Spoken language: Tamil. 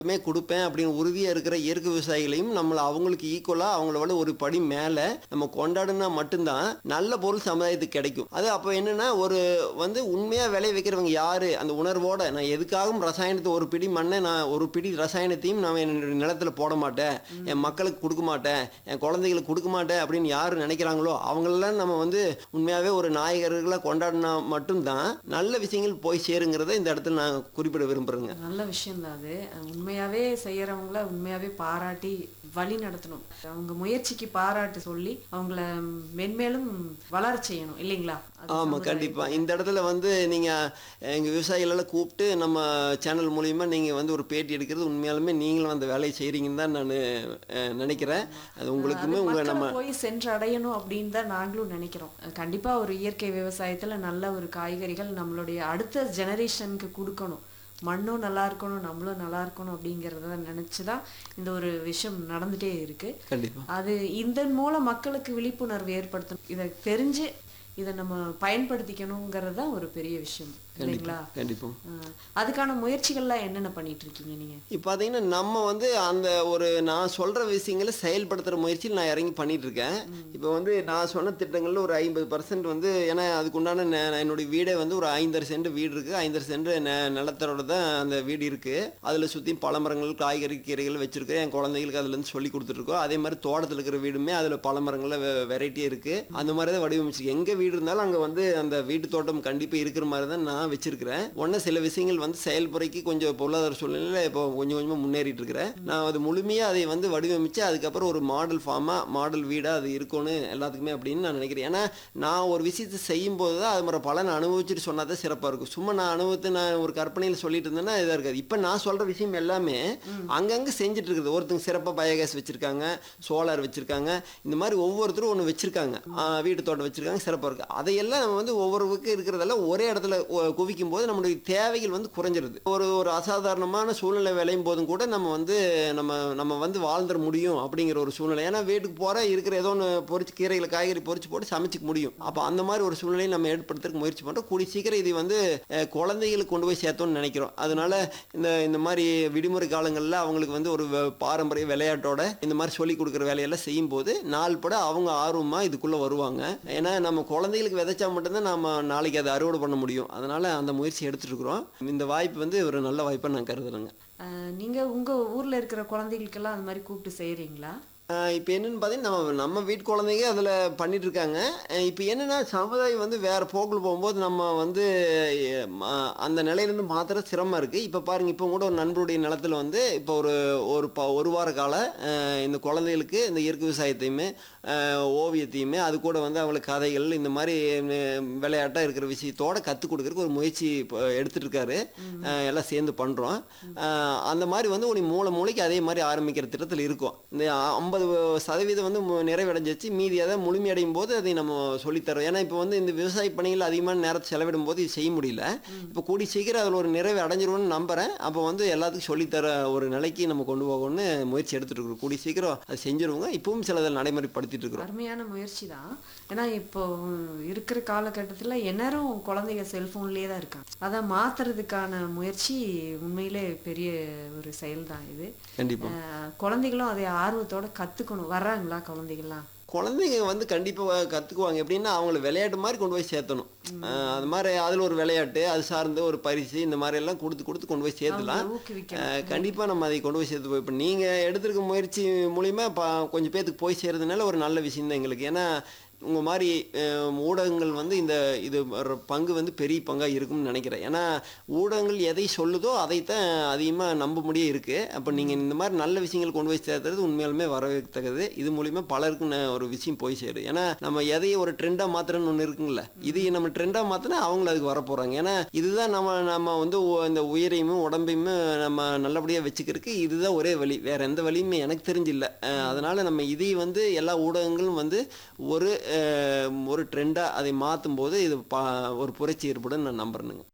மே கொடுப்பேன் அப்படின்னு உறுதியாக இருக்கிற இயற்கை விவசாயிகளையும் நம்மளை அவங்களுக்கு ஈக்குவலாக அவங்களோட ஒரு படி மேலே நம்ம கொண்டாடினா மட்டும்தான் நல்ல பொருள் சமுதாயத்துக்கு கிடைக்கும் அது அப்போ என்னன்னா ஒரு வந்து உண்மையாக விளைய வைக்கிறவங்க யாரு அந்த உணர்வோட நான் எதுக்காகவும் ரசாயனத்தை ஒரு பிடி மண்ணை நான் ஒரு பிடி ரசாயனத்தையும் நான் என்னுடைய நிலத்தில் போட மாட்டேன் என் மக்களுக்கு கொடுக்க மாட்டேன் என் குழந்தைகளுக்கு கொடுக்க மாட்டேன் அப்படின்னு யார் நினைக்கிறாங்களோ அவங்களெல்லாம் நம்ம வந்து உண்மையாகவே ஒரு நாயகர்களை கொண்டாடினா மட்டும்தான் நல்ல விஷயங்கள் போய் சேருங்கிறத இந்த இடத்துல நான் குறிப்பிட விரும்புகிறேங்க நல்ல விஷயம் தான் அது உண்மையாவே செய்யறவங்கள உண்மையாவே பாராட்டி வழி நடத்தணும் அவங்க முயற்சிக்கு பாராட்டு சொல்லி அவங்கள மென்மேலும் வளர செய்யணும் இல்லைங்களா அது ஆமாம் சமுதாயம். கண்டிப்பாக இந்த இடத்துல வந்து நீங்கள் எங்கள் விவசாயிகளெல்லாம் கூப்பிட்டு நம்ம சேனல் மூலிமா நீங்கள் வந்து ஒரு பேட்டி எடுக்கிறது உண்மையாலுமே நீங்களும் அந்த வேலையை செய்கிறீங்கன்னு தான் நான் நினைக்கிறேன் அது உங்களுக்குமே அது உங்கள் மக்களை நம்ம போய் சென்று அடையணும் அப்படின்னு தான் நாங்களும் நினைக்கிறோம் கண்டிப்பா ஒரு இயற்கை விவசாயத்துல நல்ல ஒரு காய்கறிகள் நம்மளுடைய அடுத்த ஜெனரேஷனுக்கு கொடுக்கணும் மண்ணும் நல்லா இருக்கணும் நம்மளும் நல்லா இருக்கணும் அப்படிங்கிறத நினைச்சு தான் இந்த ஒரு விஷயம் நடந்துட்டே இருக்கு கண்டிப்பாக அது இதன் மூலம் மக்களுக்கு விழிப்புணர்வு ஏற்படுத்தணும் இதை தெரிஞ்சு இதை நம்ம பயன்படுத்திக்கணுங்கிறது தான் ஒரு பெரிய விஷயம் இல்லைங்களா கண்டிப்பாக ஆஹ் அதுக்கான முயற்சிகள்லாம் என்னென்ன பண்ணிட்டு இருக்கீங்க நீங்க இப்போ பார்த்தீங்கன்னா நம்ம வந்து அந்த ஒரு நான் சொல்கிற விஷயங்களை செயல்படுத்துகிற முயற்சியில் நான் இறங்கி பண்ணிட்டு இருக்கேன் இப்போ வந்து நான் சொன்ன திட்டங்களில் ஒரு ஐம்பது பர்சன்ட் வந்து ஏன்னா அதுக்கு உண்டான நெ- என்னுடைய வீடே வந்து ஒரு ஐந்தரை சென்ட் வீடு இருக்குது ஐந்தரை சென்ட் நெ நிலத்தரோட தான் அந்த வீடு இருக்குது அதில் சுற்றி பழமரங்கள் காய்கறி கீரைகள் வச்சுருக்கேன் என் குழந்தைகளுக்கு அதுலேருந்து சொல்லி கொடுத்துட்ருக்கோம் அதே மாதிரி தோட்டத்தில் இருக்கிற வீடுமே அதில் பழமரங்களில் வெரைட்டி இருக்குது அந்த மாதிரி தான் வடிவமைச்சிருக்கு எங்கே வீடு இருந்தாலும் அங்கே வந்து அந்த வீட்டு தோட்டம் கண்டிப்பாக இருக்கிற மாதிரி தான் நான் வச்சிருக்கிறேன் ஒன்று சில விஷயங்கள் வந்து செயல்முறைக்கு கொஞ்சம் பொருளாதார சூழ்நிலையில் இப்போ கொஞ்சம் கொஞ்சமாக முன்னேறிட்டு இருக்கிறேன் நான் அது முழுமையாக அதை வந்து வடிவமைச்சு அதுக்கப்புறம் ஒரு மாடல் ஃபார்மாக மாடல் வீடாக அது இருக்கணும் எல்லாத்துக்குமே அப்படின்னு நான் நினைக்கிறேன் ஏன்னா நான் ஒரு விஷயத்தை செய்யும் போது தான் அது மாதிரி பலன் அனுபவிச்சுட்டு சொன்னா தான் சிறப்பாக இருக்கும் சும்மா நான் அனுபவத்தை நான் ஒரு கற்பனையில் சொல்லிட்டு இருந்தேன்னா இதாக இருக்காது இப்போ நான் சொல்கிற விஷயம் எல்லாமே அங்கங்கே செஞ்சுட்டு இருக்குது ஒருத்தங்க சிறப்பாக பயோகேஸ் வச்சுருக்காங்க சோலார் வச்சுருக்காங்க இந்த மாதிரி ஒவ்வொருத்தரும் ஒன்று வச்சுருக்காங்க வீட்டு தோட்டம் வச்சுருக்காங்க சிறப்பாக இருக்குது அதையெல்லாம் நம்ம வந்து ஒவ்வொருவருக்கு இருக்கிறதெல்லாம் ஒரே இடத்துல ஒ- குவிக்கும் போது நம்மளுடைய தேவைகள் வந்து குறைஞ்சிருது ஒரு ஒரு அசாதாரணமான சூழ்நிலை விளையும் போதும் கூட நம்ம வந்து நம்ம நம்ம வந்து வாழ்ந்துட முடியும் அப்படிங்கிற ஒரு சூழ்நிலை ஏன்னா வீட்டுக்கு போகிற இருக்கிற ஏதோ ஒன்று பொரிச்சு கீரைகளை காய்கறி பொரிச்சு போட்டு சமைச்சிக்க முடியும் அப்போ அந்த மாதிரி ஒரு சூழ்நிலையை நம்ம ஏற்படுத்துறதுக்கு முயற்சி பண்ணுறோம் கூடிய சீக்கிரம் இது வந்து அஹ், குழந்தைகளுக்கு கொண்டு போய் சேர்த்தோம்னு நினைக்கிறோம் அதனால இந்த இந்த மாதிரி விடுமுறை காலங்களில் அவங்களுக்கு வந்து ஒரு வ- பாரம்பரிய விளையாட்டோட இந்த மாதிரி சொல்லி கொடுக்குற வேலையெல்லாம் செய்யும்போது நாள் பட அவங்க ஆர்வமாக இதுக்குள்ளே வருவாங்க ஏன்னா நம்ம குழந்தைகளுக்கு விதைச்சா மட்டும்தான் நம்ம நாளைக்கு அதை அறுவடை பண்ண முடியும் அதனால அந்த முயற்சி எடுத்துட்டு இருக்கிறோம் இந்த வாய்ப்பு வந்து ஒரு நல்ல வாய்ப்பாக நான் கருதுறேங்க ஆஹ் நீங்க உங்க ஊர்ல இருக்கிற குழந்தைகளுக்கெல்லாம் அந்த மாதிரி கூப்பிட்டு செய்றீங்களா இப்போ என்னன்னு பார்த்தீங்கன்னா நம்ம நம்ம வீட்டு குழந்தைங்க அதில் பண்ணிட்டு இருக்காங்க இப்போ என்னன்னா சமுதாயம் வந்து வேற போக்கில் போகும்போது நம்ம வந்து அஹ், ம- அந்த நிலையிலேருந்து மாத்திர சிரமம் இருக்குது இப்போ பாருங்க இப்போ கூட ஒரு நண்பருடைய நிலத்துல வந்து இப்போ ஒரு ஒரு ப ஒரு வார கால அஹ், இந்த குழந்தைகளுக்கு இந்த இயற்கை விவசாயத்தையுமே அஹ், ஓவியத்தையுமே அது கூட வந்து அவங்களுக்கு கதைகள் இந்த மாதிரி விளையாட்டாக இருக்கிற விஷயத்தோட கற்றுக் கொடுக்கறதுக்கு ஒரு முயற்சி இப்போ எடுத்துட்டு இருக்காரு அஹ், எல்லாம் சேர்ந்து பண்ணுறோம் அந்த மாதிரி வந்து உனி மூளை மூளைக்கு அதே மாதிரி ஆரம்பிக்கிற திட்டத்தில் இருக்கும் இந்த ஐம்பது சதவீதம் வந்து மு- நிறைவடைஞ்சிச்சு மீதி அதை முழுமையடையும் போது அதை நம்ம சொல்லித்தரோம் ஏன்னா இப்போ வந்து இந்த விவசாய பணிகள் அதிகமான நேரத்தை செலவிடும் போது இது செய்ய முடியல இப்போ கூடி சீக்கிரம் அதில் ஒரு நிறைவு அடைஞ்சிருவோம்னு நம்புறேன் அப்போ வந்து எல்லாத்துக்கும் சொல்லித்தர ஒரு நிலைக்கு நம்ம கொண்டு போகணும்னு முயற்சி எடுத்துட்டு இருக்கிறோம் கூடி சீக்கிரம் அது செஞ்சிருவோங்க இப்பவும் சிலதை நடைமுறைப்படுத்திட்டு இருக்கிறோம் அருமையான முயற்சி தான் ஏன்னா இப்போ இருக்கிற காலகட்டத்துல எந்நேரம் குழந்தைங்க செல்போன்லயே தான் இருக்காங்க அதை மாத்துறதுக்கான முயற்சி உண்மையிலே பெரிய ஒரு செயல் தான் இது கண்டிப்பா ஆஹ் குழந்தைகளும் அதை ஆர்வத்தோட கத்துக்கணும் வர்றாங்களா குழந்தைகள்லாம் குழந்தைங்க வந்து கண்டிப்பாக கற்றுக்குவாங்க எப்படின்னா அவங்கள விளையாட்டு மாதிரி கொண்டு போய் சேர்த்தணும் அஹ் அது மாதிரி அதில் ஒரு விளையாட்டு அது சார்ந்த ஒரு பரிசு இந்த மாதிரி எல்லாம் கொடுத்து கொடுத்து கொண்டு போய் சேர்த்துலாம் அவங்களை ஊக்குவிக்கணும் அஹ் கண்டிப்பா நம்ம அதை கொண்டு போய் சேர்த்து போய் இப்போ நீங்கள் எடுத்திருக்க முயற்சி மூலிமா பா கொஞ்சம் பேத்துக்கு போய் சேர்றதுனால ஒரு நல்ல விஷயம் தான் எங்களுக்கு ஏன்னா உங்கள் மாதிரி அஹ், ஊடகங்கள் வந்து இந்த இது ஒரு பங்கு வந்து பெரிய பங்காக இருக்கும்னு நினைக்கிறேன் ஏன்னா ஊடகங்கள் எதை சொல்லுதோ அதைத்தான் அதிகமாக நம்ப முடிய இருக்குது அப்போ நீங்கள் இந்த மாதிரி நல்ல விஷயங்கள் கொண்டு போய் சேர்த்துறது உண்மையாலுமே வரவேற்கத்தக்கது இது மூலிமா பலருக்கு ந- ஒரு விஷயம் போய் சேரும் ஏன்னா நம்ம எதையும் ஒரு ட்ரெண்டாக மாத்திரன்னு ஒன்று இருக்குங்கள இது நம்ம ட்ரெண்டாக மாற்றினா அவங்களும் அதுக்கு வர போகிறாங்க ஏன்னா இதுதான் நம்ம நம்ம வந்து உ- இந்த உயிரையும் உடம்பையும் நம்ம நல்லபடியாக வச்சுக்கிறதுக்கு இதுதான் ஒரே வழி வேற எந்த வழியுமே எனக்கு தெரிஞ்சில்ல அஹ் அதனால நம்ம இதை வந்து எல்லா ஊடகங்களும் வந்து ஒரு அஹ், ஒரு ட்ரெண்டாக அதை மாற்றும் போது இது பா ஒரு புரட்சி ஏற்படும் நான் நம்புறேனுங்க